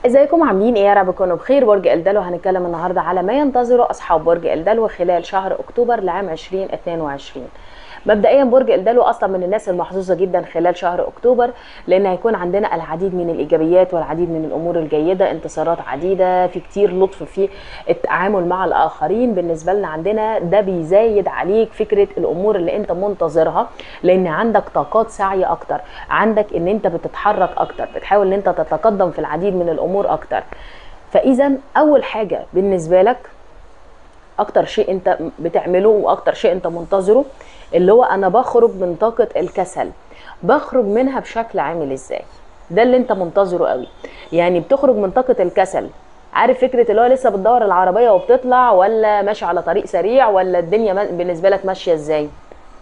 ازيكم عاملين ايه يا رب تكونوا بخير برج الدلو هنتكلم النهارده على ما ينتظره اصحاب برج الدلو خلال شهر اكتوبر لعام 2022 مبدئيا برج الدلو اصلا من الناس المحظوظه جدا خلال شهر اكتوبر لان هيكون عندنا العديد من الايجابيات والعديد من الامور الجيده انتصارات عديده في كتير لطف في التعامل مع الاخرين بالنسبه لنا عندنا ده بيزايد عليك فكره الامور اللي انت منتظرها لان عندك طاقات سعي اكتر عندك ان انت بتتحرك اكتر بتحاول ان انت تتقدم في العديد من الامور اكتر فاذا اول حاجه بالنسبه لك اكتر شيء انت بتعمله واكتر شيء انت منتظره اللي هو انا بخرج من طاقه الكسل بخرج منها بشكل عامل ازاي ده اللي انت منتظره قوي يعني بتخرج من طاقه الكسل عارف فكره اللي هو لسه بتدور العربيه وبتطلع ولا ماشي على طريق سريع ولا الدنيا بالنسبه لك ماشيه ازاي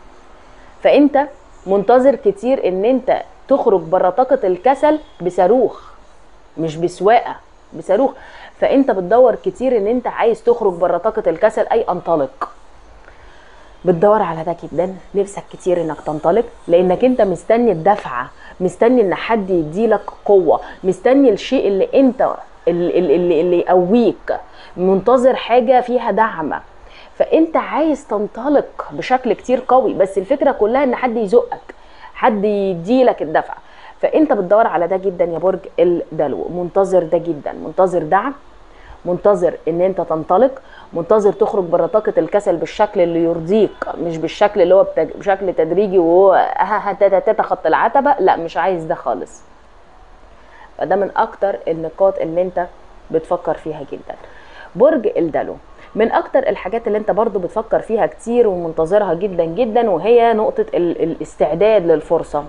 فانت منتظر كتير ان انت تخرج بره طاقه الكسل بصاروخ مش بسواقه بصاروخ فانت بتدور كتير ان انت عايز تخرج بره طاقه الكسل اي انطلق بتدور على ده جدا نفسك كتير انك تنطلق لانك انت مستني الدفعه مستني ان حد يديلك قوه مستني الشيء اللي انت اللي, اللي, اللي يقويك منتظر حاجه فيها دعم فانت عايز تنطلق بشكل كتير قوي بس الفكره كلها ان حد يزقك حد يديلك الدفعه فانت بتدور على ده جدا يا برج الدلو منتظر ده جدا منتظر دعم منتظر ان انت تنطلق منتظر تخرج بره طاقه الكسل بالشكل اللي يرضيك مش بالشكل اللي هو بشكل تدريجي وهو تخط العتبه لا مش عايز ده خالص فده من اكتر النقاط اللي انت بتفكر فيها جدا برج الدلو من اكتر الحاجات اللي انت برضو بتفكر فيها كتير ومنتظرها جدا جدا وهي نقطه الاستعداد للفرصه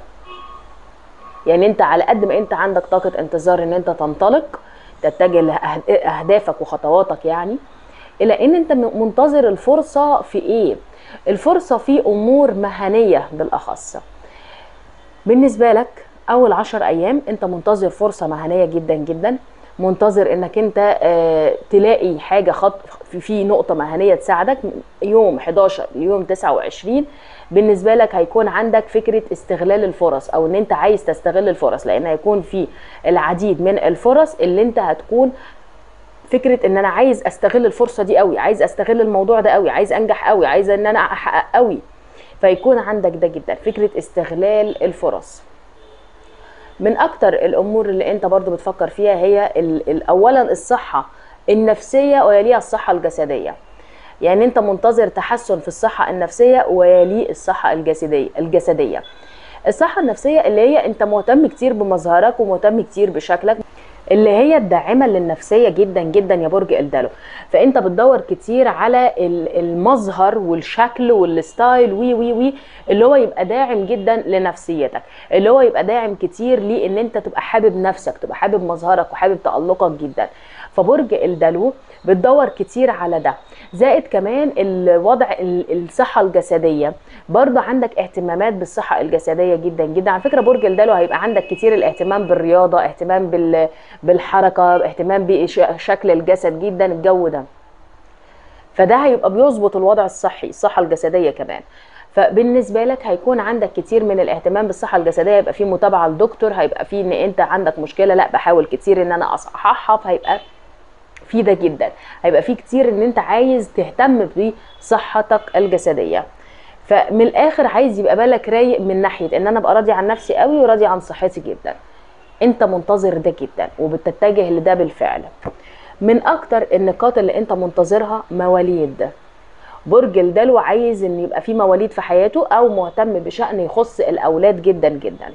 يعني انت على قد ما انت عندك طاقه انتظار ان انت تنطلق تتجه لاهدافك وخطواتك يعني الى ان انت منتظر الفرصه في ايه الفرصه في امور مهنيه بالاخص بالنسبه لك اول عشر ايام انت منتظر فرصه مهنيه جدا جدا منتظر انك انت اه تلاقي حاجه خط في نقطه مهنيه تساعدك يوم 11 ليوم 29 بالنسبه لك هيكون عندك فكره استغلال الفرص او ان انت عايز تستغل الفرص لان هيكون في العديد من الفرص اللي انت هتكون فكره ان انا عايز استغل الفرصه دي قوي عايز استغل الموضوع ده قوي عايز انجح قوي عايز ان انا احقق قوي فيكون عندك ده جدا فكره استغلال الفرص من اكتر الامور اللي انت برضو بتفكر فيها هي اولا الصحه النفسيه ويليها الصحه الجسديه يعني انت منتظر تحسن في الصحه النفسيه ويلي الصحه الجسديه الجسديه الصحه النفسيه اللي هي انت مهتم كتير بمظهرك ومهتم كتير بشكلك اللي هي الداعمه للنفسيه جدا جدا يا برج الدلو فانت بتدور كتير على المظهر والشكل والستايل وي وي وي اللي هو يبقى داعم جدا لنفسيتك اللي هو يبقى داعم كتير لان انت تبقى حابب نفسك تبقى حابب مظهرك وحابب تالقك جدا فبرج الدلو بتدور كتير على ده زائد كمان الوضع الصحة الجسدية برضه عندك اهتمامات بالصحة الجسدية جدا جدا على فكرة برج الدلو هيبقى عندك كتير الاهتمام بالرياضة اهتمام بالحركة اهتمام بشكل الجسد جدا الجو ده فده هيبقى بيظبط الوضع الصحي الصحة الجسدية كمان فبالنسبه لك هيكون عندك كتير من الاهتمام بالصحه الجسديه يبقى في متابعه لدكتور هيبقى في ان انت عندك مشكله لا بحاول كتير ان انا اصححها فهيبقى في ده جدا هيبقى في كتير ان انت عايز تهتم بصحتك الجسديه فمن الاخر عايز يبقى بالك رايق من ناحيه ان انا ابقى راضي عن نفسي قوي وراضي عن صحتي جدا انت منتظر ده جدا وبتتجه لده بالفعل من اكتر النقاط اللي انت منتظرها مواليد برج الدلو عايز ان يبقى في مواليد في حياته او مهتم بشان يخص الاولاد جدا جدا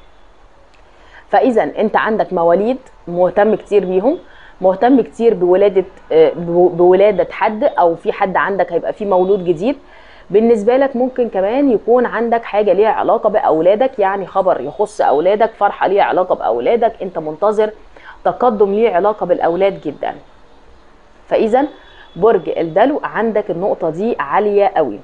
فاذا انت عندك مواليد مهتم كتير بيهم مهتم كتير بولاده بولاده حد او في حد عندك هيبقى في مولود جديد بالنسبه لك ممكن كمان يكون عندك حاجه ليها علاقه باولادك يعني خبر يخص اولادك فرحه ليها علاقه باولادك انت منتظر تقدم ليه علاقه بالاولاد جدا فاذا برج الدلو عندك النقطه دي عاليه قوي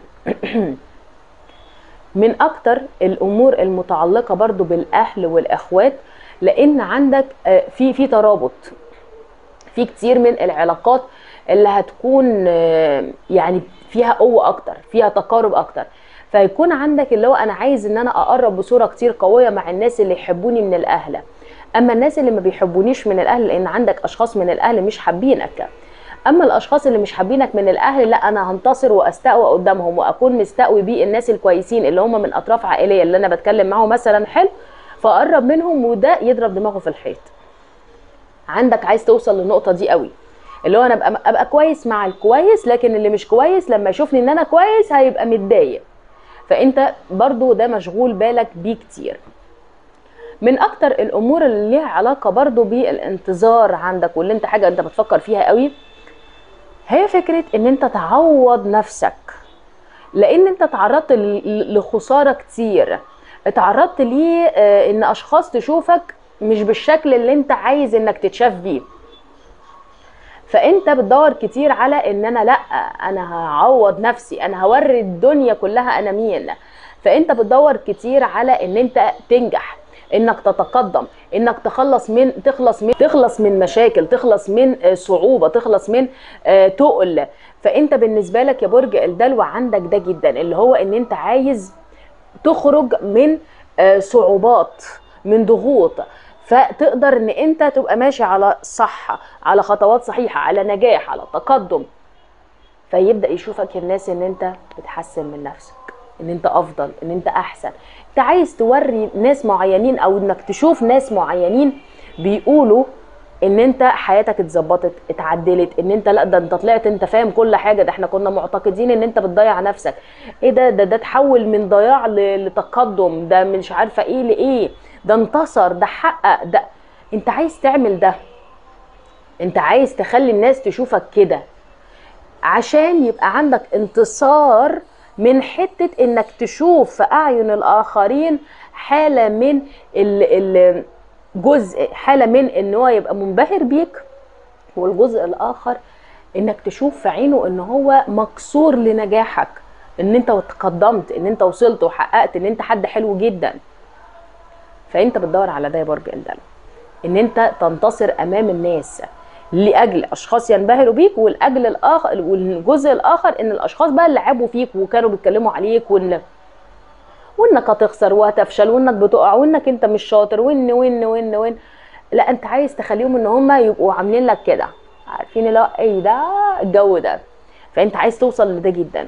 من اكتر الامور المتعلقه برضو بالاهل والاخوات لان عندك في في ترابط في كتير من العلاقات اللي هتكون يعني فيها قوه اكتر فيها تقارب اكتر فيكون عندك اللي هو انا عايز ان انا اقرب بصوره كتير قويه مع الناس اللي يحبوني من الاهل اما الناس اللي ما بيحبونيش من الاهل لان عندك اشخاص من الاهل مش حابينك اما الاشخاص اللي مش حابينك من الاهل لا انا هنتصر واستقوى قدامهم واكون مستقوي بيه الناس الكويسين اللي هم من اطراف عائليه اللي انا بتكلم معاهم مثلا حلو فاقرب منهم وده يضرب دماغه في الحيط عندك عايز توصل للنقطه دي قوي اللي هو انا ابقى ابقى كويس مع الكويس لكن اللي مش كويس لما يشوفني ان انا كويس هيبقى متضايق فانت برضو ده مشغول بالك بيه كتير من اكتر الامور اللي ليها علاقه برضو بالانتظار عندك واللي انت حاجه انت بتفكر فيها قوي هي فكره ان انت تعوض نفسك لان انت تعرضت ل- لخساره كتير اتعرضت ليه آه، ان اشخاص تشوفك مش بالشكل اللي انت عايز انك تتشاف بيه فانت بتدور كتير على ان انا لا انا هعوض نفسي انا هوري الدنيا كلها انا مين فانت بتدور كتير على ان انت تنجح انك تتقدم انك تخلص من تخلص من تخلص من مشاكل تخلص من آه، صعوبه تخلص من آه، تقل فانت بالنسبه لك يا برج الدلو عندك ده جدا اللي هو ان انت عايز تخرج من آه، صعوبات من ضغوط فتقدر ان انت تبقى ماشي على صح على خطوات صحيحه على نجاح على تقدم فيبدا يشوفك الناس ان انت بتحسن من نفسك ان انت افضل ان انت احسن انت عايز توري ناس معينين او انك تشوف ناس معينين بيقولوا ان انت حياتك اتظبطت اتعدلت ان انت لا ده انت طلعت انت فاهم كل حاجه ده احنا كنا معتقدين ان انت بتضيع نفسك ايه ده ده ده تحول من ضياع ل- لتقدم ده مش عارفه ايه لايه ده انتصر ده حقق ده انت عايز تعمل ده انت عايز تخلي الناس تشوفك كده عشان يبقى عندك انتصار من حتة انك تشوف في اعين الاخرين حالة من ال ال جزء حالة من ان هو يبقى منبهر بيك والجزء الاخر انك تشوف في عينه ان هو مكسور لنجاحك ان انت تقدمت ان انت وصلت وحققت ان انت حد حلو جدا فانت بتدور على ده يا برج الدلو ان انت تنتصر امام الناس لاجل اشخاص ينبهروا بيك والاجل الاخر والجزء الاخر ان الاشخاص بقى اللي لعبوا فيك وكانوا بيتكلموا عليك وان وانك هتخسر وهتفشل وانك بتقع وانك انت مش شاطر وان وان وان وان لا انت عايز تخليهم ان هم يبقوا عاملين لك كده عارفين اللي هو ايه ده الجو ده فانت عايز توصل لده جدا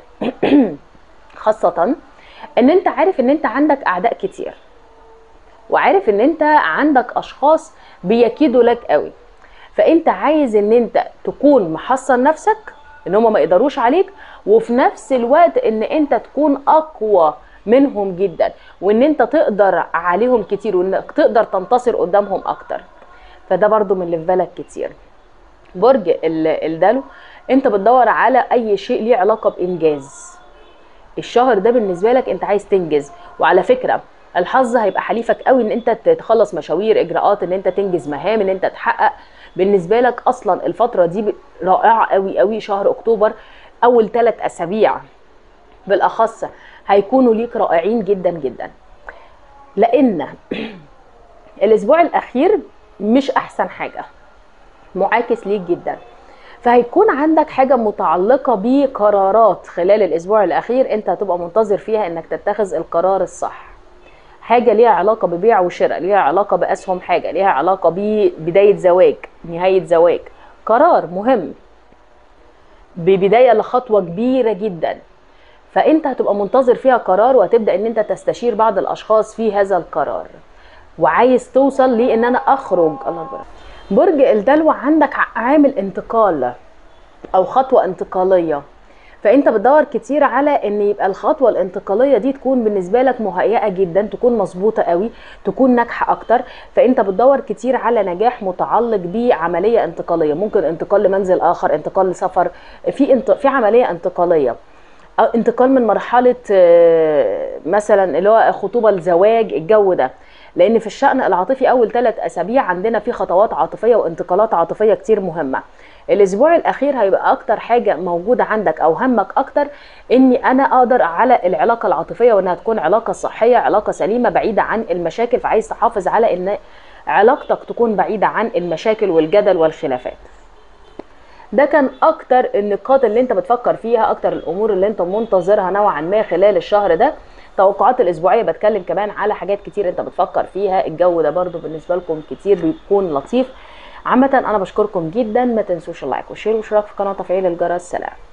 خاصة ان انت عارف ان انت عندك اعداء كتير وعارف ان انت عندك اشخاص بيكيدوا لك قوي فانت عايز ان انت تكون محصن نفسك ان هم ما يقدروش عليك وفي نفس الوقت ان انت تكون اقوى منهم جدا وان انت تقدر عليهم كتير وانك تقدر تنتصر قدامهم اكتر فده برضو من اللي في بالك كتير برج ال- الدلو انت بتدور على اي شيء ليه علاقه بانجاز الشهر ده بالنسبه لك انت عايز تنجز وعلى فكره الحظ هيبقى حليفك قوي ان انت تخلص مشاوير اجراءات ان انت تنجز مهام ان انت تحقق بالنسبه لك اصلا الفتره دي ب- رائعه قوي قوي شهر اكتوبر اول ثلاث اسابيع بالاخص هيكونوا ليك رائعين جدا جدا لان الاسبوع الاخير مش احسن حاجه معاكس ليك جدا فهيكون عندك حاجه متعلقه بقرارات خلال الاسبوع الاخير انت هتبقى منتظر فيها انك تتخذ القرار الصح حاجه ليها علاقه ببيع وشراء ليها علاقه باسهم حاجه ليها علاقه ببدايه زواج نهايه زواج قرار مهم ببدايه لخطوه كبيره جدا فانت هتبقى منتظر فيها قرار وهتبدا ان انت تستشير بعض الاشخاص في هذا القرار وعايز توصل لان انا اخرج الله اكبر برج الدلو عندك عامل انتقال او خطوه انتقاليه فانت بتدور كتير على ان يبقى الخطوه الانتقاليه دي تكون بالنسبه لك مهيئه جدا تكون مظبوطه قوي تكون ناجحه اكتر فانت بتدور كتير على نجاح متعلق بعمليه انتقاليه ممكن انتقال لمنزل اخر انتقال لسفر في انت... في عمليه انتقاليه أو انتقال من مرحله آه، مثلا اللي هو خطوبه لزواج الجو ده لان في الشان العاطفي اول ثلاث اسابيع عندنا في خطوات عاطفيه وانتقالات عاطفيه كتير مهمه الاسبوع الاخير هيبقى اكتر حاجه موجوده عندك او همك اكتر اني انا اقدر على العلاقه العاطفيه وانها تكون علاقه صحيه علاقه سليمه بعيده عن المشاكل فعايز تحافظ على ان علاقتك تكون بعيده عن المشاكل والجدل والخلافات ده كان اكتر النقاط اللي انت بتفكر فيها اكتر الامور اللي انت منتظرها نوعا ما خلال الشهر ده توقعات الاسبوعيه بتكلم كمان على حاجات كتير انت بتفكر فيها الجو ده برضو بالنسبه لكم كتير بيكون لطيف عامه انا بشكركم جدا ما تنسوش اللايك والشير والاشتراك في القناه وتفعيل الجرس سلام